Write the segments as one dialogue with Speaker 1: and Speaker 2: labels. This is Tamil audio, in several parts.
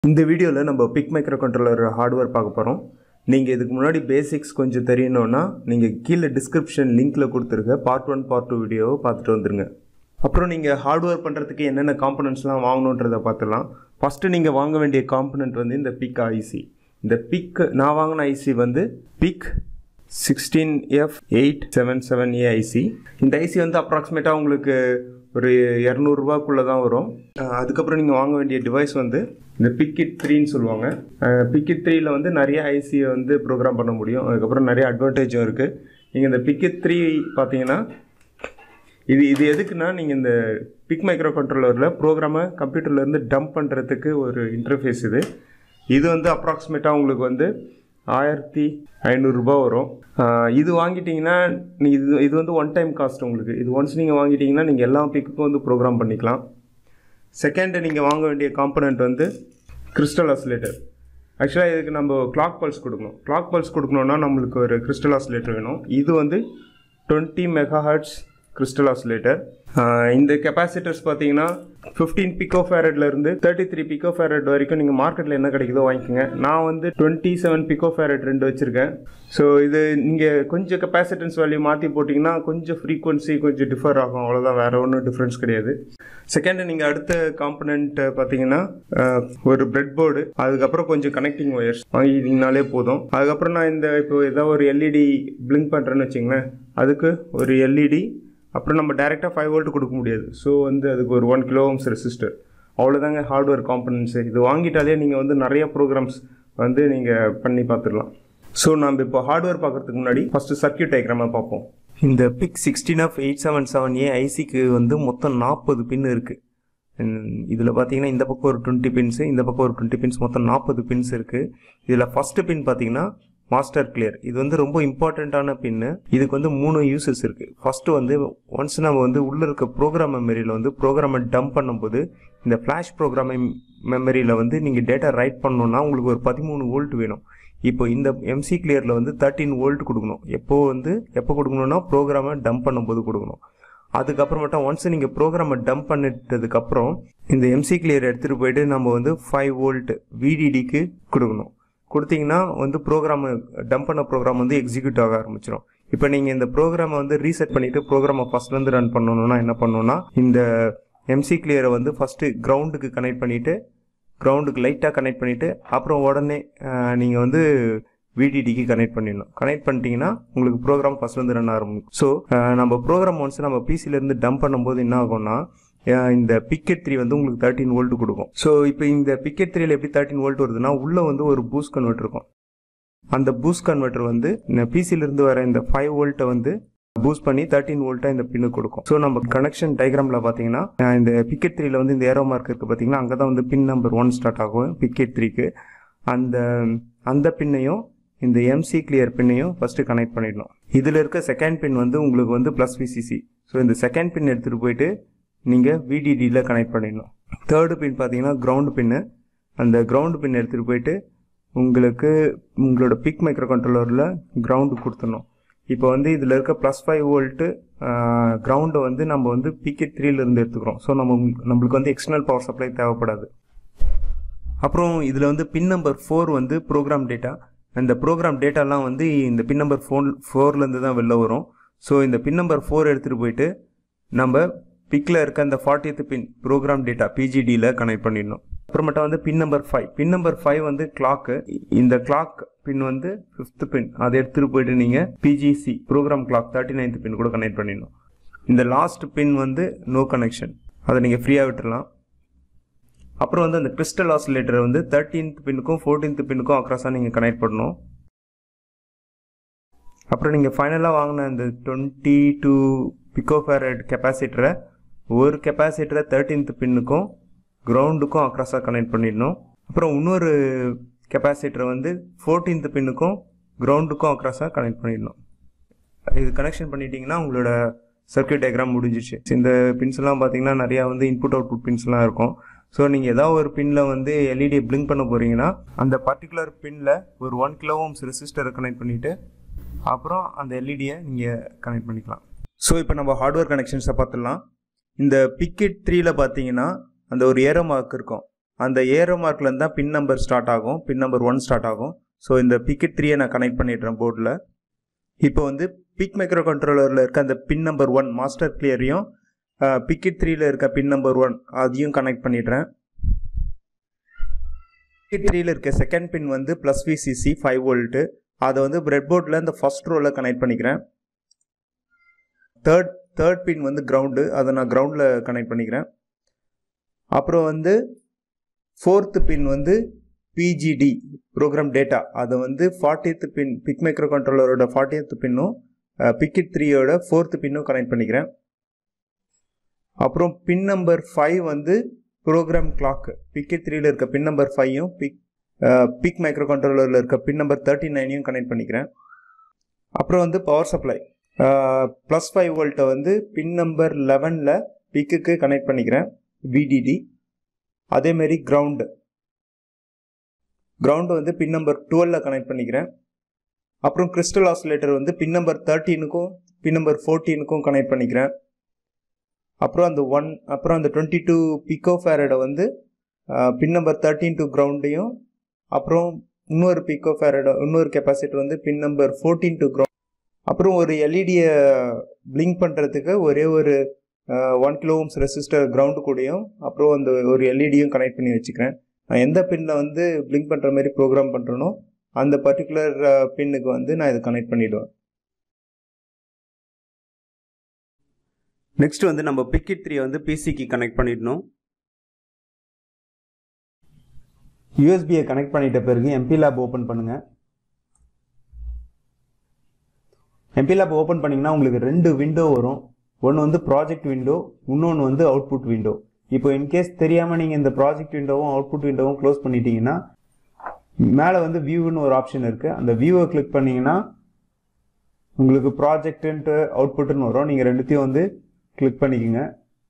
Speaker 1: இந்த வீடியோவில் நம்ம பிக் மைக்ரோ கண்ட்ரோலர் ஹார்ட்வேர் பார்க்க போகிறோம் நீங்கள் இதுக்கு முன்னாடி பேசிக்ஸ் கொஞ்சம் தெரியணும்னா நீங்கள் கீழே டிஸ்கிரிப்ஷன் லிங்க்கில் கொடுத்துருக்க பார்ட் ஒன் பார்ட் டூ வீடியோவை பார்த்துட்டு வந்துருங்க அப்புறம் நீங்கள் ஹார்ட்வேர் பண்ணுறதுக்கு என்னென்ன காம்பனண்ட்ஸ்லாம் வாங்கணுன்றதை பார்த்துலாம் ஃபஸ்ட்டு நீங்கள் வாங்க வேண்டிய காம்பனண்ட் வந்து இந்த பிக் ஐசி இந்த பிக் நான் வாங்கின ஐசி வந்து PIC sixteen F eight seven seven A IC இந்த ஐசி வந்து அப்ராக்சிமேட்டாக உங்களுக்கு ஒரு இரநூறுபாக்குள்ளே தான் வரும் அஹ் அதுக்கப்புறம் நீங்கள் வாங்க வேண்டிய டிவைஸ் வந்து இந்த பிக்கிட் த்ரீன்னு சொல்லுவாங்க பிக்கிட் த்ரீயில் வந்து நிறைய ஐசியை வந்து ப்ரோக்ராம் பண்ண முடியும் அதுக்கப்புறம் நிறைய அட்வான்டேஜும் இருக்குது நீங்கள் இந்த பிக்கிட் த்ரீ பார்த்தீங்கன்னா இது இது எதுக்குன்னா நீங்கள் இந்த பிக் மைக்ரோ கண்ட்ரோலரில் ப்ரோக்ராமை கம்ப்யூட்டர்லேருந்து டம்ப் பண்ணுறதுக்கு ஒரு இன்டர்ஃபேஸ் இது இது வந்து அப்ராக்சிமேட்டாக உங்களுக்கு வந்து ஆயிரத்தி ஐநூறுரூபா வரும் ஆஹ் இது வாங்கிட்டீங்கன்னா நீ இது இது வந்து ஒன் டைம் காஸ்ட் உங்களுக்கு இது ஒன்ஸ் நீங்கள் வாங்கிட்டீங்கன்னா நீங்கள் எல்லா பிக்குக்கும் வந்து ப்ரோக்ராம் பண்ணிக்கலாம் செகண்டு நீங்கள் வாங்க வேண்டிய காம்பனண்ட் வந்து கிறிஸ்டல் ஆசிலேட்டர் ஆக்சுவலாக இதுக்கு நம்ம கிளாக் பல்ஸ் கொடுக்கணும் கிளாக் பல்ஸ் கொடுக்கணுன்னா நம்மளுக்கு ஒரு கிறிஸ்டல் ஆசிலேட்டர் வேணும் இது வந்து twenty mega hertz crystal oscillator இந்த கெப்பாசிட்டர்ஸ் பார்த்தீங்கன்னா ஃபிஃப்டீன் பிக்கோ இருந்து தேர்ட்டி த்ரீ பிக்கோ ஃபேரட் வரைக்கும் நீங்கள் மார்க்கெட்டில் என்ன கிடைக்குதோ வாங்கிக்கோங்க நான் வந்து டுவெண்ட்டி செவன் பிக்கோ ஃபேரட் ரெண்டு வச்சுருக்கேன் ஸோ இது நீங்கள் கொஞ்சம் கெப்பாசிட்டன்ஸ் வேல்யூ மாற்றி போட்டிங்கன்னா கொஞ்சம் ஃப்ரீக்வன்சி கொஞ்சம் டிஃபர் ஆகும் அவ்வளோதான் வேறு ஒன்றும் டிஃப்ரென்ஸ் கிடையாது செகண்ட் நீங்கள் அடுத்த காம்பனண்ட் பார்த்தீங்கன்னா அஹ், ஒரு பிரெட் போர்டு அதுக்கப்புறம் கொஞ்சம் கனெக்டிங் ஒயர்ஸ் வாங்கிட்டீங்கனாலே போதும் அதுக்கப்புறம் நான் இந்த இப்போ ஏதாவது ஒரு எல்இடி பிளிங்க் பண்ணுறேன்னு வச்சிங்களேன் அதுக்கு ஒரு எல்இடி அப்புறம் நம்ம டேரெக்டாக ஃபைவ் வோல்ட் கொடுக்க முடியாது ஸோ வந்து அதுக்கு ஒரு ஒன் கிலோ ஓம்ஸ் ரெசிஸ்டர் அவ்வளோதாங்க ஹார்ட்வேர் காம்பனன்ட்ஸு இது வாங்கிட்டாலே நீங்கள் வந்து நிறைய ப்ரோக்ராம்ஸ் வந்து நீங்கள் பண்ணி பார்த்துடலாம் ஸோ நம்ம இப்போ ஹார்ட்வேர் பார்க்கறதுக்கு முன்னாடி ஃபஸ்ட்டு சர்க்கியூட் டயக்ராமாக பார்ப்போம் இந்த PIC sixteen of eight seven seven A ஐசிக்கு வந்து மொத்தம் நாற்பது பின் இருக்குது இதில் பார்த்தீங்கன்னா இந்த பக்கம் ஒரு டுவெண்ட்டி பின்ஸு இந்த பக்கம் ஒரு டுவெண்ட்டி பின்ஸ் மொத்தம் நாற்பது பின்ஸ் இருக்குது இதில் ஃபஸ்ட்டு பின் பார்த்தீங்கன்னா மாஸ்டர் கிளியர் இது வந்து ரொம்ப இம்பார்ட்டண்ட்டான பின்னு இதுக்கு வந்து மூணு யூசஸ் இருக்குது ஃபஸ்ட்டு வந்து ஒன்ஸ் நம்ம வந்து உள்ளே இருக்க ப்ரோக்ராம் மெமரியில் வந்து ப்ரோக்ராமை டம்ப் பண்ணும்போது இந்த ஃப்ளாஷ் ப்ரோக்ராம் மெமரியில் வந்து நீங்கள் டேட்டா ரைட் பண்ணணுன்னா உங்களுக்கு ஒரு பதிமூணு வோல்ட் வேணும் இப்போ இந்த எம்சி கிளியரில் வந்து தேர்ட்டின் வோல்ட் கொடுக்கணும் எப்போ வந்து எப்போ கொடுக்கணும்னா ப்ரோக்ராமை டம்ப் பண்ணும்போது கொடுக்கணும் அதுக்கப்புறமேட்டா ஒன்ஸ் நீங்கள் ப்ரோக்ராமை டம்ப் பண்ணிட்டதுக்கப்புறம் இந்த எம்சி கிளியர் எடுத்துகிட்டு போயிட்டு நம்ம வந்து ஃபைவ் வோல்ட் விடிடிக்கு கொடுக்கணும் கொடுத்தீங்கன்னா வந்து ப்ரோக்ராம் டம்ப் பண்ண ப்ரோக்ராம் வந்து எக்ஸிக்யூட் ஆக ஆரம்பிச்சிடும் இப்போ நீங்கள் இந்த ப்ரோக்ராமை வந்து ரீசெட் பண்ணிவிட்டு ப்ரோக்ராமை ஃபஸ்ட்லேருந்து ரன் பண்ணணும்னா என்ன பண்ணணும்னா இந்த எம்சி கிளியரை வந்து ஃபஸ்ட்டு கிரவுண்டுக்கு கனெக்ட் பண்ணிவிட்டு கிரவுண்டுக்கு லைட்டாக கனெக்ட் பண்ணிவிட்டு அப்புறம் உடனே நீங்கள் வந்து விடிடிக்கு கனெக்ட் பண்ணிடணும் கனெக்ட் பண்ணிட்டீங்கன்னா உங்களுக்கு ப்ரோக்ராம் ஃபஸ்ட்லேருந்து ரன் ஆரம்பிக்கும் ஸோ நம்ம ப்ரோக்ராம் ஒன்ஸ் நம்ம பிசிலேருந்து டம்ப் பண்ணும்போது என்ன ஆகும்னா அஹ் இந்த பிக்கெட் த்ரீ வந்து உங்களுக்கு தேர்ட்டின் வோல்ட் கொடுக்கும் ஸோ இப்போ இந்த பிக்கெட் த்ரீல எப்படி தேர்ட்டின் வோல்ட் வருதுன்னா உள்ளே வந்து ஒரு பூஸ்ட் கன்வெர்ட் இருக்கும் அந்த பூஸ்ட் கன்வெர்ட்டர் வந்து இந்த பிசிலேருந்து வர இந்த ஃபைவ் வோல்ட்டை வந்து பூஸ்ட் பண்ணி தேர்ட்டின் வோல்ட்டாக இந்த பின்னு கொடுக்கும் ஸோ நம்ம கனெக்ஷன் டயக்ராமில் பார்த்தீங்கன்னா அஹ் இந்த பிக்கெட் த்ரீல வந்து இந்த ஏரோ மார்க் இருக்குது பார்த்தீங்கன்னா அங்கே தான் வந்து பின் நம்பர் ஒன் ஸ்டார்ட் ஆகும் பிக்கெட் த்ரீக்கு அந்த அந்த பின்னையும் இந்த எம்சி கிளியர் பின்னையும் ஃபஸ்ட்டு கனெக்ட் பண்ணிடணும் இதில் இருக்க செகண்ட் பின் வந்து உங்களுக்கு வந்து ப்ளஸ் விசிசி ஸோ இந்த செகண்ட் பின் எடுத்துகிட்டு போயிட்டு நீங்கள் விடிடியில் கனெக்ட் பண்ணிடணும் தேர்டு பின் பார்த்தீங்கன்னா கிரவுண்டு பின்னு அந்த கிரவுண்டு பின் எடுத்துகிட்டு போயிட்டு உங்களுக்கு உங்களோட பிக் மைக்ரோ கண்ட்ரோலரில் கிரவுண்டு கொடுத்துடணும் இப்போ வந்து இதில் இருக்க ப்ளஸ் ஃபைவ் வோல்ட்டு கிரவுண்டை வந்து நம்ம வந்து பிக்கெட் த்ரீலேருந்து எடுத்துக்கிறோம் ஸோ நம்ம நம்மளுக்கு வந்து எக்ஸ்டர்னல் பவர் சப்ளை தேவைப்படாது அப்புறம் இதில் வந்து பின் நம்பர் ஃபோர் வந்து ப்ரோக்ராம் டேட்டா அந்த ப்ரோக்ராம் டேட்டாலாம் வந்து இந்த பின் நம்பர் ஃபோன் ஃபோர்லேருந்து தான் வெளில வரும் ஸோ இந்த பின் நம்பர் ஃபோர் எடுத்துகிட்டு போயிட்டு நம்ம பிக்கில் இருக்க அந்த ஃபார்ட்டியத் பின் ப்ரோக்ராம் டேட்டா பிஜிடியில் கனெக்ட் பண்ணிடணும் அப்புறமேட்டா வந்து pin number five pin number five வந்து கிளாக்கு இந்த கிளாக் பின் வந்து ஃபிஃப்த் பின் அதை எடுத்துகிட்டு போயிட்டு நீங்கள் PGC program clock thirty ninth pin கூட கனெக்ட் பண்ணிடணும் இந்த லாஸ்ட் பின் வந்து நோ கனெக்ஷன் அதை நீங்கள் ஃப்ரீயாக விட்டுறலாம் அப்புறம் வந்து அந்த கிறிஸ்டல் ஆசிலேட்டரை வந்து தேர்ட்டீன்த் பின்னுக்கும் ஃபோர்டீன்த் பின்னுக்கும் அக்ராஸாக நீங்கள் கனெக்ட் பண்ணணும் அப்புறம் நீங்கள் ஃபைனலாக வாங்கின அந்த டுவெண்ட்டி டூ பிகோஃபேரட் கெப்பாசிட்டரை ஒரு கெப்பாசிட்டரை தேர்ட்டீன்த் பின்னுக்கும் கிரவுண்டுக்கும் அக்ராஸாக கனெக்ட் பண்ணிடணும் அப்புறம் இன்னொரு கெப்பாசிட்டரை வந்து ஃபோர்டீன்த் பின்னுக்கும் கிரவுண்டுக்கும் அக்ராஸாக கனெக்ட் பண்ணிடணும் இது கனெக்ஷன் பண்ணிட்டீங்கன்னா உங்களோட சர்க்கியூட் டயக்ராம் முடிஞ்சிச்சு இந்த பின்ஸ் எல்லாம் பார்த்தீங்கன்னா நிறையா வந்து இன்புட் அவுட்புட் பின்ஸ்லாம் இருக்கும் ஸோ நீங்கள் ஏதாவது ஒரு பின்னில் வந்து எல்இடியை பிளிங்க் பண்ண போகிறீங்கன்னா அந்த பர்டிகுலர் பின்னில் ஒரு ஒன் கிலோ ஓம்ஸ் ரெசிஸ்டரை கனெக்ட் பண்ணிவிட்டு அப்புறம் அந்த எல்இடியை நீங்கள் கனெக்ட் பண்ணிக்கலாம் ஸோ இப்போ நம்ம ஹார்ட்வேர் கனெக்ஷன்ஸை பார்த்துடலாம் இந்த பிக்கெட் த்ரீல பார்த்தீங்கன்னா அந்த ஒரு ஏரோ மார்க் இருக்கும் அந்த ஏரோ மார்க்லேருந்து தான் பின் நம்பர் ஸ்டார்ட் ஆகும் பின் நம்பர் ஒன் ஸ்டார்ட் ஆகும் ஸோ இந்த பிக்கெட் த்ரீயை நான் கனெக்ட் பண்ணிடுறேன் போர்டில் இப்போ வந்து பிக் மைக்ரோ கண்ட்ரோலரில் இருக்க அந்த பின் நம்பர் ஒன் மாஸ்டர் கிளியரையும் பிக்கெட் த்ரீயில் இருக்க பின் நம்பர் ஒன் அதையும் கனெக்ட் பண்ணிடுறேன் பிக்கெட் த்ரீயில் இருக்க செகண்ட் பின் வந்து ப்ளஸ் விசிசி ஃபைவ் வோல்ட்டு அதை வந்து பிரெட் போர்டில் இந்த ஃபஸ்ட் ரோவில் கனெக்ட் பண்ணிக்கிறேன் தேர்ட் தேர்ட் பின் வந்து கிரவுண்டு அதை நான் கிரவுண்டில் கனெக்ட் பண்ணிக்கிறேன் அப்புறம் வந்து ஃபோர்த்து பின் வந்து பிஜிடி ப்ரோக்ராம் டேட்டா அதை வந்து ஃபார்ட்டியத்து பின் பிக் மைக்ரோ கண்ட்ரோலரோட ஃபார்ட்டியத்து பின்னும் பிக்கெட் த்ரீயோட ஃபோர்த்து பின்னும் கனெக்ட் பண்ணிக்கிறேன் அப்புறம் பின் நம்பர் ஃபைவ் வந்து ப்ரோக்ராம் கிளாக் பிக்கெட் த்ரீயில் இருக்க பின் நம்பர் ஃபைவும் பிக் பிக் மைக்ரோ கண்ட்ரோலரில் இருக்க பின் நம்பர் தேர்ட்டி நைனையும் கனெக்ட் பண்ணிக்கிறேன் அப்புறம் வந்து பவர் சப்ளை ப்ளஸ் ஃபைவ் வோல்ட்டை வந்து பின் நம்பர் லெவனில் பிக்குக்கு கனெக்ட் பண்ணிக்கிறேன் விடிடி அதேமாரி கிரவுண்டு கிரவுண்டு வந்து பின் நம்பர் டுவெலில் கனெக்ட் பண்ணிக்கிறேன் அப்புறம் கிறிஸ்டல் ஆசிலேட்டர் வந்து பின் நம்பர் தேர்ட்டீனுக்கும் பின் நம்பர் ஃபோர்டீனுக்கும் கனெக்ட் பண்ணிக்கிறேன் அப்புறம் அந்த ஒன் அப்புறம் அந்த டுவெண்ட்டி டூ பிக்கோ ஃபேரடை வந்து பின் நம்பர் தேர்ட்டீன் டூ கிரவுண்டையும் அப்புறம் இன்னொரு பிக்கோ ஃபேரடை இன்னொரு கெப்பாசிட்டர் வந்து pin number fourteen to ground அப்புறம் ஒரு எல்இடியை பிளிங்க் பண்ணுறதுக்கு ஒரே ஒரு one kilo ohms resistor ground கூடயும் அப்புறம் அந்த ஒரு எல்இடியும் கனெக்ட் பண்ணி வச்சுக்கிறேன் நான் எந்த பின்னில் வந்து பிளிங்க் பண்ணுற மாதிரி ப்ரோக்ராம் பண்ணுறனோ அந்த பர்டிகுலர் பின்னுக்கு வந்து நான் இதை கனெக்ட் பண்ணிவிடுவேன்
Speaker 2: நெக்ஸ்ட் வந்து நம்ம பிக்கெட் த்ரீ வந்து பிசிக்கு கனெக்ட் பண்ணிடணும் யூஎஸ்பியை கனெக்ட் பண்ணிட்ட பிறகு எம்பி லேப் ஓப்பன் பண்ணுங்க எம்பி லேப் ஓப்பன் பண்ணிங்கன்னா உங்களுக்கு ரெண்டு விண்டோ வரும் ஒன்று வந்து ப்ராஜெக்ட் விண்டோ இன்னொன்று வந்து அவுட்புட் விண்டோ இப்போ இன்கேஸ் தெரியாமல் நீங்கள் இந்த ப்ராஜெக்ட் விண்டோவும் அவுட்புட் விண்டோவும் க்ளோஸ் பண்ணிட்டீங்கன்னா மேலே வந்து வியூன்னு ஒரு ஆப்ஷன் இருக்குது அந்த வியூவை கிளிக் பண்ணிங்கன்னா உங்களுக்கு ப்ராஜெக்ட்டுன்ட்டு அவுட்புட்டுன்னு வரும் நீங்கள் ரெண்டுத்தையும் வந்து கிளிக் பண்ணிக்கோங்க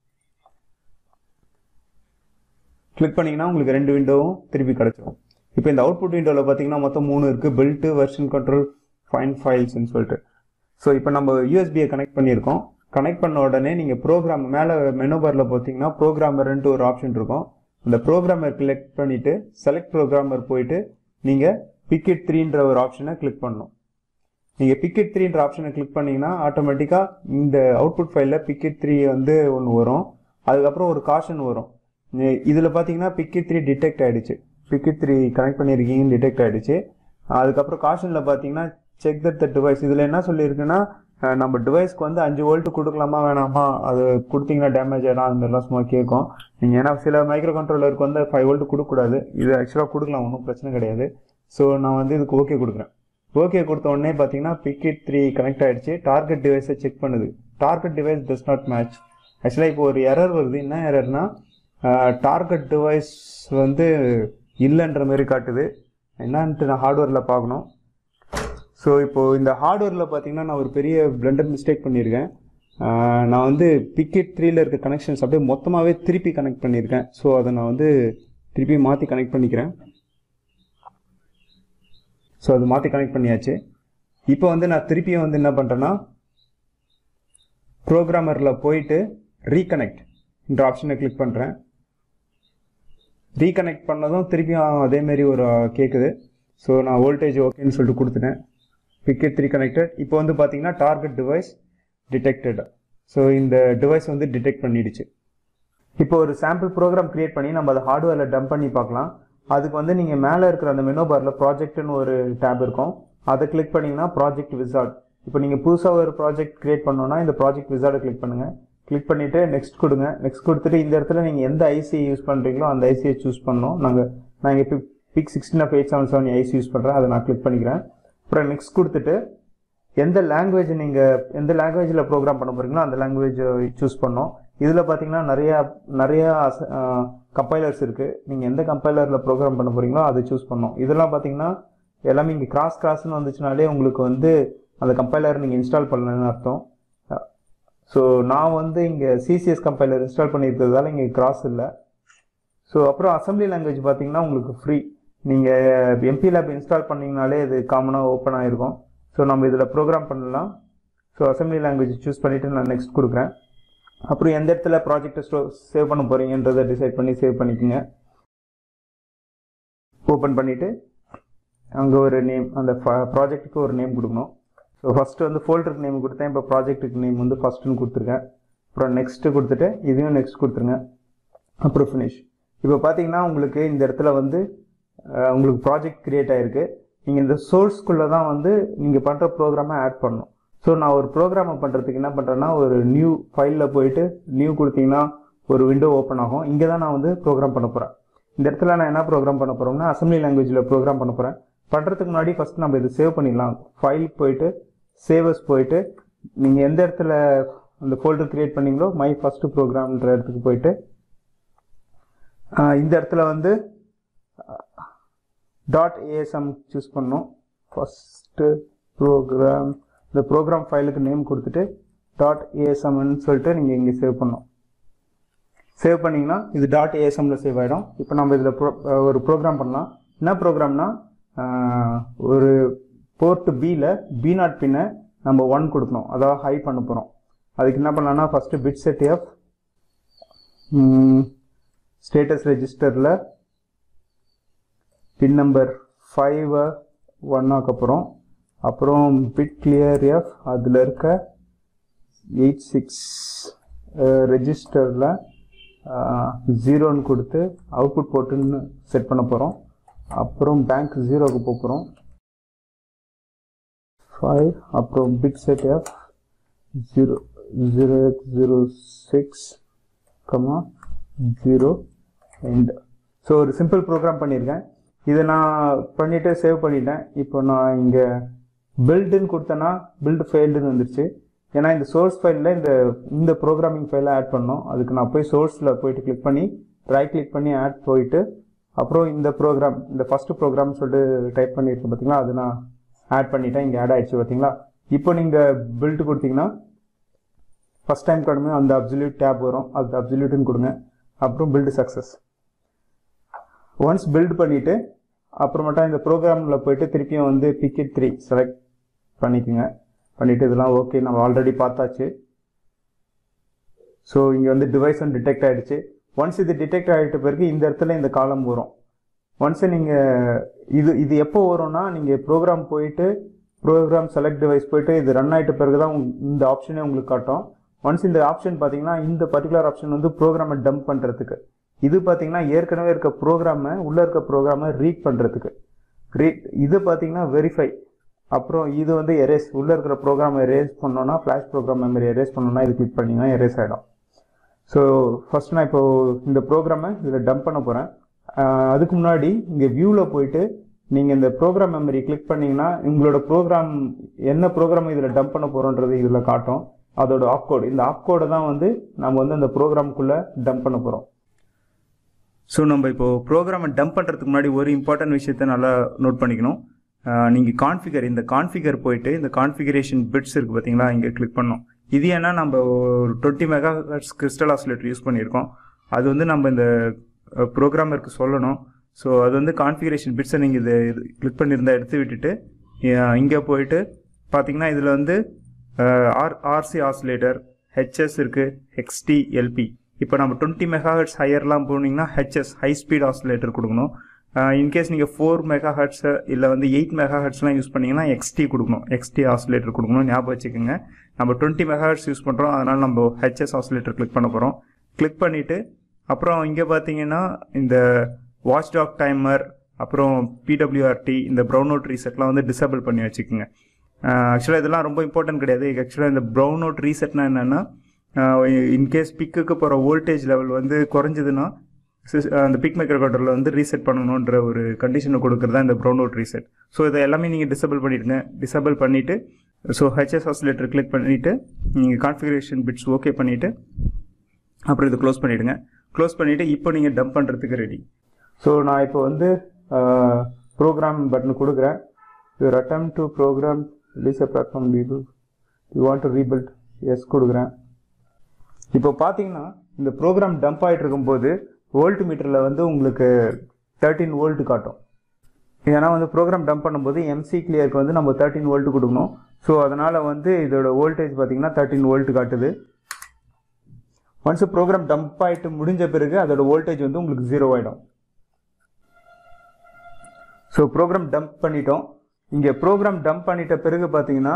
Speaker 2: கிளிக் பண்ணிங்கன்னா உங்களுக்கு ரெண்டு விண்டோவும் திருப்பி கிடச்சிரும் இப்போ இந்த அவுட்புட் விண்டோவில் பார்த்தீங்கன்னா மொத்தம் மூணு இருக்குது பில்ட்டு வெர்ஷன் கண்ட்ரோல் ஃபைன் ஃபைல்ஸ்னு சொல்லிட்டு ஸோ இப்போ நம்ம யூஎஸ்பியை கனெக்ட் பண்ணியிருக்கோம் கனெக்ட் பண்ண உடனே நீங்கள் ப்ரோக்ராம் மேலே மெனு பாரில் பார்த்தீங்கன்னா ப்ரோக்ராமர்ன்ட்டு ஒரு ஆப்ஷன் இருக்கும் அந்த ப்ரோக்ராமர் கிளிக் பண்ணிவிட்டு செலக்ட் ப்ரோக்ராமர் போயிட்டு நீங்கள் பிக்கெட் த்ரீன்ற ஒரு ஆப்ஷனை கிளிக் பண்ணணும் நீங்கள் பிக்கெட் த்ரீன்ற ஆப்ஷனை கிளிக் பண்ணிங்கன்னா ஆட்டோமேட்டிக்காக இந்த அவுட்புட் ஃபைலில் பிக்கெட் த்ரீ வந்து ஒன்று வரும் அதுக்கப்புறம் ஒரு காஷன் வரும் இதில் பார்த்தீங்கன்னா பிக்கெட் த்ரீ டிடெக்ட் ஆகிடுச்சு பிக்கெட் த்ரீ கனெக்ட் பண்ணியிருக்கீங்கன்னு டிடெக்ட் ஆகிடுச்சு அதுக்கப்புறம் காஷனில் பார்த்தீங்கன்னா செக் தட் த டிவைஸ் இதில் என்ன சொல்லியிருக்குன்னா நம்ம டிவைஸ்க்கு வந்து அஞ்சு வோல்ட் கொடுக்கலாமா வேணாமா அது கொடுத்தீங்கன்னா டேமேஜ் ஆகிடும் அந்த மாதிரிலாம் சும்மா கேட்கும் நீங்கள் ஏன்னா சில மைக்ரோ கண்ட்ரோலருக்கு வந்து ஃபைவ் வோல்ட் கொடுக்கக்கூடாது இது ஆக்சுவலாக கொடுக்கலாம் ஒன்றும் பிரச்சனை கிடையாது ஸோ நான் வந்து இதுக்கு ஓகே கொடுக்குறேன் ஓகே கொடுத்த உடனே பார்த்தீங்கன்னா பிக்கெட் த்ரீ கனெக்ட் ஆகிடுச்சு டார்கெட் டிவைஸை செக் பண்ணுது target device does not match ஆக்சுவலாக இப்போ ஒரு எரர் வருது என்ன எரர்னா டார்கெட் டிவைஸ் வந்து இல்லைன்ற மாதிரி காட்டுது என்னன்ட்டு நான் ஹார்ட்வேரில் பார்க்கணும் ஸோ இப்போது இந்த ஹார்ட்வேரில் பார்த்தீங்கன்னா நான் ஒரு பெரிய பிளண்டர் மிஸ்டேக் பண்ணியிருக்கேன் நான் வந்து பிக்கெட் த்ரீல இருக்க கனெக்ஷன்ஸ் அப்படியே மொத்தமாகவே திருப்பி கனெக்ட் பண்ணியிருக்கேன் ஸோ அதை நான் வந்து திருப்பி மாற்றி கனெக்ட் பண்ணிக்கிறேன் ஸோ அது மாற்றி கனெக்ட் பண்ணியாச்சு இப்போ வந்து நான் திருப்பியும் வந்து என்ன பண்ணுறேன்னா ப்ரோக்ராமரில் போயிட்டு ரீகனெக்ட் என்ற ஆப்ஷனை கிளிக் பண்ணுறேன் ரீகனெக்ட் பண்ணதும் திருப்பியும் அதேமாரி ஒரு கேட்குது ஸோ நான் வோல்டேஜ் ஓகேன்னு சொல்லிட்டு கொடுத்துட்டேன் பிக்கெட் த்ரீ கனெக்டட் இப்போ வந்து பார்த்தீங்கன்னா டார்கெட் டிவைஸ் டிடெக்டட் ஸோ இந்த டிவைஸ் வந்து டிடெக்ட் பண்ணிடுச்சு இப்போ ஒரு சாம்பிள் ப்ரோக்ராம் கிரியேட் பண்ணி நம்ம அதை ஹார்ட்வேரில் டம்ப் பண்ணி பார்க்கலாம் அதுக்கு வந்து நீங்கள் மேலே இருக்கிற அந்த மெனோ பாரில் ப்ராஜெக்ட்னு ஒரு டேப் இருக்கும் அதை கிளிக் பண்ணிங்கன்னா ப்ராஜெக்ட் விசார்ட் இப்போ நீங்கள் புதுசாக ஒரு ப்ராஜெக்ட் கிரியேட் பண்ணோன்னா இந்த ப்ராஜெக்ட் விசார்டை கிளிக் பண்ணுங்கள் கிளிக் பண்ணிவிட்டு நெக்ஸ்ட் கொடுங்க நெக்ஸ்ட் கொடுத்துட்டு இந்த இடத்துல நீங்கள் எந்த ஐசி யூஸ் பண்ணுறீங்களோ அந்த ஐசியை சூஸ் பண்ணணும் நாங்கள் நான் இங்கே PIC PIC sixteen of eight seven seven IC use பண்ணுறேன் அதை நான் கிளிக் பண்ணிக்கிறேன் அப்புறம் நெக்ஸ்ட் கொடுத்துட்டு எந்த லாங்குவேஜ் நீங்கள் எந்த லாங்குவேஜில் ப்ரோக்ராம் பண்ண போகிறீங்களோ அந்த லாங்குவேஜ் சூஸ் பண்ணோம் இதில் பார்த்தீங்கன்னா நிறையா நிறையா கம்பைலர்ஸ் இருக்குது நீங்கள் எந்த கம்பைலரில் ப்ரோக்ராம் பண்ண போகிறீங்களோ அதை சூஸ் பண்ணோம் இதெல்லாம் பார்த்தீங்கன்னா எல்லாமே இங்கே கிராஸ் கிராஸ்னு வந்துச்சுனாலே உங்களுக்கு வந்து அந்த கம்பைலர் நீங்கள் இன்ஸ்டால் பண்ணலன்னு அர்த்தம் ஸோ நான் வந்து இங்கே சிசிஎஸ் கம்பைலர் இன்ஸ்டால் பண்ணியிருக்கிறதால இங்கே கிராஸ் இல்லை ஸோ அப்புறம் அசம்பிளி லாங்குவேஜ் பார்த்தீங்கன்னா உங்களுக்கு ஃப்ரீ நீங்கள் எம்பி லேப் இன்ஸ்டால் பண்ணிங்கனாலே இது காமனாக ஓப்பன் ஆகிருக்கும் ஸோ நம்ம இதில் ப்ரோக்ராம் பண்ணலாம் ஸோ அசம்பிளி லாங்குவேஜ் சூஸ் பண்ணிவிட்டு நான் நெக்ஸ்ட் கொடுக்குறேன் அப்புறம் எந்த இடத்துல ப்ராஜெக்டை ஸ்டோ சேவ் பண்ண போகிறீங்கன்றதை டிசைட் பண்ணி சேவ் பண்ணிக்கோங்க ஓப்பன் பண்ணிவிட்டு அங்கே ஒரு நேம் அந்த ப்ராஜெக்ட்டுக்கு ஒரு நேம் கொடுக்கணும் ஸோ ஃபஸ்ட்டு வந்து ஃபோல்டருக்கு நேம் கொடுத்தேன் இப்போ ப்ராஜெக்ட்டுக்கு நேம் வந்து ஃபஸ்ட்டுன்னு கொடுத்துருக்கேன் அப்புறம் நெக்ஸ்ட்டு கொடுத்துட்டு இதையும் நெக்ஸ்ட் கொடுத்துருங்க அப்புறம் ஃபினிஷ் இப்போ பார்த்தீங்கன்னா உங்களுக்கு இந்த இடத்துல வந்து அஹ், உங்களுக்கு ப்ராஜெக்ட் கிரியேட் ஆகிருக்கு நீங்கள் இந்த சோர்ஸ்க்குள்ளே தான் வந்து நீங்கள் பண்ணுற ப்ரோக்ராமை ஆட் பண்ணணும் ஸோ நான் ஒரு ப்ரோக்ராமை பண்ணுறதுக்கு என்ன பண்ணுறேன்னா ஒரு நியூ ஃபைலில் போயிட்டு நியூ கொடுத்தீங்கன்னா ஒரு விண்டோ ஓப்பன் ஆகும் இங்கே தான் நான் வந்து ப்ரோக்ராம் பண்ண போகிறேன் இந்த இடத்துல நான் என்ன ப்ரோக்ராம் பண்ண போகிறோம்னா அசம்பிளி லாங்குவேஜில் ப்ரோக்ராம் பண்ண போகிறேன் பண்ணுறதுக்கு முன்னாடி ஃபஸ்ட் நம்ம இது சேவ் பண்ணிடலாம் ஃபைல் போயிட்டு சேவஸ் போயிட்டு நீங்கள் எந்த இடத்துல அந்த ஃபோல்டர் கிரியேட் பண்ணீங்களோ மை ஃபஸ்ட்டு ப்ரோக்ராம்ன்ற இடத்துக்கு போயிட்டு ஆஹ் இந்த இடத்துல வந்து டாட் ஏஎஸ்எம் சூஸ் பண்ணணும் ஃபஸ்ட்டு ப்ரோக்ராம் இந்த ப்ரோக்ராம் ஃபைலுக்கு நேம் கொடுத்துட்டு டாட் ஏஎஸ்எம்னு சொல்லிட்டு நீங்கள் இங்கே சேவ் பண்ணணும் சேவ் பண்ணிங்கன்னா இது டாட் ஏஎஸ்எம்ல சேவ் ஆகிடும் இப்போ நம்ம இதில் ஒரு ப்ரோக்ராம் பண்ணலாம் என்ன ப்ரோக்ராம்னா ஒரு போர்ட் பியில் பி நாட் பின்னை நம்ம ஒன் கொடுக்கணும் அதாவது ஹை பண்ண போகிறோம் அதுக்கு என்ன பண்ணலாம்னா first bit set F status ரெஜிஸ்டரில் பின் நம்பர் ஃபைவை ஒன் ஆக்க போகிறோம் அப்புறம் பிட் கிளியர் எஃப் அதில் இருக்க எயிட் சிக்ஸ் ரெஜிஸ்டரில் ஜீரோன்னு கொடுத்து அவுட்புட் போட்டுன்னு செட் பண்ண போகிறோம் அப்புறம் பேங்க் ஜீரோக்கு போக போகிறோம் ஃபைவ் அப்புறம் bit set F zero zero zero six comma zero end so ஒரு சிம்பிள் ப்ரோக்ராம் பண்ணியிருக்கேன் இதை நான் பண்ணிவிட்டு சேவ் பண்ணிட்டேன் இப்போ நான் இங்கே பில்டுன்னு கொடுத்தேன்னா பில்டு ஃபெயில்டுன்னு வந்துருச்சு ஏன்னா இந்த சோர்ஸ் ஃபைலில் இந்த இந்த ப்ரோக்ராமிங் ஃபைலை ஆட் பண்ணோம் அதுக்கு நான் போய் சோர்ஸில் போயிட்டு கிளிக் பண்ணி ரைட் கிளிக் பண்ணி ஆட் போயிட்டு அப்புறம் இந்த ப்ரோக்ராம் இந்த ஃபஸ்ட்டு ப்ரோக்ராம் சொல்லிட்டு டைப் பண்ணியிருக்கேன் பார்த்தீங்களா அது நான் ஆட் பண்ணிட்டேன் இங்கே ஆட் ஆயிடுச்சு பார்த்தீங்களா இப்போ நீங்கள் பில்டு கொடுத்தீங்கன்னா ஃபஸ்ட் டைம் கடுமே அந்த அப்சல்யூட் டேப் வரும் அது அப்சல்யூட்னு கொடுங்க அப்புறம் பில்டு சக்ஸஸ் ஒன்ஸ் பில்ட் பண்ணிவிட்டு அப்புறமேட்டா இந்த ப்ரோக்ராமில் போயிட்டு திருப்பியும் வந்து பிக்கெட் த்ரீ செலக்ட் பண்ணிக்கோங்க பண்ணிவிட்டு இதெல்லாம் ஓகே நம்ம ஆல்ரெடி பார்த்தாச்சு ஸோ இங்கே வந்து டிவைஸ் வந்து டிடெக்ட் ஆகிடுச்சு ஒன்ஸ் இது டிடெக்ட் ஆகிட்ட பிறகு இந்த இடத்துல இந்த காலம் வரும் ஒன்ஸ் நீங்கள் இது இது எப்போ வரும்னா நீங்கள் ப்ரோக்ராம் போயிட்டு ப்ரோக்ராம் செலக்ட் டிவைஸ் போயிட்டு இது ரன் ஆகிட்ட பிறகு தான் உங்க- இந்த ஆப்ஷனே உங்களுக்கு காட்டும் ஒன்ஸ் இந்த ஆப்ஷன் பார்த்தீங்கன்னா இந்த பர்டிகுலர் ஆப்ஷன் வந்து ப்ரோக்ராமை டம்ப் பண்ணுறதுக்கு இது பார்த்தீங்கன்னா ஏற்கனவே இருக்க ப்ரோக்ராமை உள்ளே இருக்க ப்ரோக்ராமை ரீட் பண்ணுறதுக்கு ரீட் இது பார்த்தீங்கன்னா வெரிஃபை அப்புறம் இது வந்து எரேஸ் உள்ளே இருக்கிற ப்ரோக்ராம் எரேஸ் பண்ணோன்னா ஃப்ளாஷ் ப்ரோக்ராம் மெமரி எரேஸ் பண்ணோன்னா இது கிளிக் பண்ணிங்கன்னா எரேஸ் ஆகிடும் ஸோ ஃபர்ஸ்ட் நான் இப்போ இந்த ப்ரோக்ராமை இதில் டம்ப் பண்ண போகிறேன் அதுக்கு முன்னாடி இங்கே வியூவில் போயிட்டு நீங்கள் இந்த ப்ரோக்ராம் மெமரி கிளிக் பண்ணீங்கன்னா உங்களோட ப்ரோக்ராம் என்ன ப்ரோக்ராம் இதில் டம்ப் பண்ண போகிறோன்றது இதில் காட்டும் அதோட ஆப் கோட் இந்த ஆப் கோடை தான் வந்து நம்ம வந்து அந்த ப்ரோக்ராம்குள்ளே டம்ப் பண்ண போகிறோம்
Speaker 1: ஸோ நம்ம இப்போ ப்ரோக்ராமை டம்ப் பண்ணுறதுக்கு முன்னாடி ஒரு இம்பார்ட்டன்ட் விஷயத்தை நல்லா நோட் பண்ணிக்கணும் நீங்கள் கான்ஃபிகர் இந்த கான்ஃபிகர் போயிட்டு இந்த கான்ஃபிகரேஷன் பிட்ஸ் இருக்குது பார்த்தீங்களா இங்கே கிளிக் பண்ணோம் இது ஏன்னா நம்ம ஒரு twenty mega hertz crystal oscillator use பண்ணியிருக்கோம் அது வந்து நம்ம இந்த ப்ரோக்ராமருக்கு சொல்லணும் ஸோ அது வந்து கான்ஃபிகரேஷன் பிட்ஸை நீங்கள் இது கிளிக் பண்ணியிருந்தா எடுத்து விட்டுட்டு இங்கே போயிட்டு பார்த்தீங்கன்னா இதில் வந்து ஆர் ஆர்சி ஆசிலேட்டர் ஹெச்எஸ் இருக்குது ஹெக்ஸ்டி எல்பி இப்போ நம்ம டுவெண்ட்டி மெகாஹெட்ஸ் ஹையர்லாம் போனீங்கன்னா ஹெச்எஸ் ஹை ஸ்பீட் ஆசிலேட்டர் கொடுக்கணும் இன்கேஸ் நீங்கள் ஃபோர் மெகா ஹெட்ஸ் இல்லை வந்து எயிட் மெகா ஹெட்ஸ்லாம் யூஸ் பண்ணீங்கன்னா எக்ஸ்டி கொடுக்கணும் எக்ஸ்டி ஆசிலேட்டர் கொடுக்கணும் ஞாபகம் வச்சுக்கோங்க நம்ம டுவெண்ட்டி மெகா ஹெட்ஸ் யூஸ் பண்ணுறோம் அதனால் நம்ம ஹெச்எஸ் ஆசிலேட்டர் கிளிக் பண்ண போகிறோம் கிளிக் பண்ணிவிட்டு அப்புறம் இங்கே பார்த்தீங்கன்னா இந்த வாட்ச் டாக் டைமர் அப்புறம் பிடபிள்யூஆர்டி இந்த ப்ரௌன் அவுட் ரீசெட்லாம் வந்து டிசேபிள் பண்ணி வச்சுக்கோங்க ஆக்சுவலாக இதெல்லாம் ரொம்ப இம்பார்ட்டன்ட் கிடையாது ஆக்சுவலாக இந்த ப்ரௌன் அவுட் ரீசெட்னா என்னென்னா இன்கேஸ் பிக்குக்கு போகிற வோல்டேஜ் லெவல் வந்து குறைஞ்சதுன்னா சிஸ்- அந்த பிக் மைக்ரோ கண்ட்ரோலில் வந்து ரீசெட் பண்ணணுன்ற ஒரு கண்டிஷனை கொடுக்குறது தான் இந்த ப்ரௌன் அவுட் ரீசெட் ஸோ இதை எல்லாமே நீங்கள் டிசேபிள் பண்ணிடுங்க டிசேபிள் பண்ணிவிட்டு ஸோ ஹெச்எஸ் ஆசிலேட்டர் கிளிக் பண்ணிவிட்டு நீங்கள் கான்ஃபிகரேஷன் பிட்ஸ் ஓகே பண்ணிவிட்டு அப்புறம் இதை க்ளோஸ் பண்ணிவிடுங்க க்ளோஸ் பண்ணிவிட்டு இப்போ நீங்கள் டம்ப் பண்ணுறதுக்கு ரெடி
Speaker 2: ஸோ நான் இப்போ வந்து ப்ரோக்ராம் பட்டன் கொடுக்குறேன் your attempt to program release platform you you want to rebuild yes கொடுக்குறேன் இப்போ பார்த்தீங்கன்னா இந்த ப்ரோக்ராம் டம்ப் ஆகிட்டு இருக்கும்போது வோல்ட் மீட்டரில் வந்து உங்களுக்கு தேர்ட்டின் வோல்ட் காட்டும் ஏன்னா வந்து ப்ரோக்ராம் டம்ப் பண்ணும்போது எம்சி கிளியருக்கு வந்து நம்ம தேர்ட்டின் வோல்ட் கொடுக்கணும் ஸோ அதனால் வந்து இதோட வோல்டேஜ் பார்த்தீங்கன்னா தேர்ட்டின் வோல்ட் காட்டுது ஒன்ஸ் ப்ரோக்ராம் டம்ப் ஆகிட்டு முடிஞ்ச பிறகு அதோட வோல்டேஜ் வந்து உங்களுக்கு ஜீரோ ஆகிடும் ஸோ ப்ரோக்ராம் டம்ப் பண்ணிட்டோம் இங்கே ப்ரோக்ராம் டம்ப் பண்ணிட்ட பிறகு பார்த்தீங்கன்னா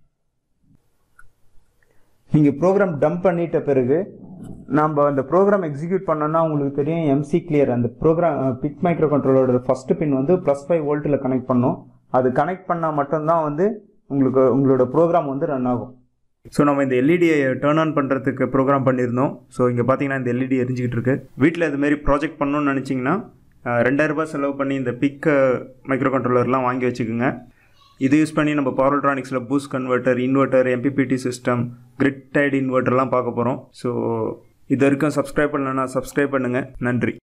Speaker 2: நீங்கள் ப்ரோக்ராம் டம்ப் பண்ணிட்ட பிறகு நம்ம அந்த ப்ரோக்ராம் எக்ஸிக்யூட் பண்ணோம்னா உங்களுக்கு தெரியும் எம்சி கிளியர் அந்த ப்ரோக்ராம் பிக் மைக்ரோ கண்ட்ரோலோட ஃபர்ஸ்ட் பின் வந்து ப்ளஸ் ஃபைவ் வோல்ட்டில் கனெக்ட் பண்ணோம் அது கனெக்ட் பண்ணால் மட்டும்தான் வந்து உங்களுக்கு உங்களோட ப்ரோக்ராம் வந்து ரன் ஆகும்
Speaker 1: ஸோ நம்ம இந்த எல்இடியை டேர்ன் ஆன் பண்ணுறதுக்கு ப்ரோக்ராம் பண்ணியிருந்தோம் ஸோ இங்கே பார்த்தீங்கன்னா இந்த எல்இடி எரிஞ்சிக்கிட்டு இருக்கு வீட்டில் இதுமாரி ப்ராஜெக்ட் பண்ணணும்னு நினச்சிங்கன்னா ரெண்டாயிரம் ரூபாய் செலவு பண்ணி இந்த பிக் மைக்ரோ கண்ட்ரோலர்லாம் வாங்கி வச்சுக்கோங்க இது யூஸ் பண்ணி நம்ம பவர் எலக்ட்ரானிக்ஸில் boost converter inverter MPPT system grid tied இன்வெர்ட்டர்லாம் பார்க்க போகிறோம் ஸோ இது வரைக்கும் சப்ஸ்கிரைப் பண்ணலன்னா சப்ஸ்கிரைப் பண்ணுங்கள் நன்றி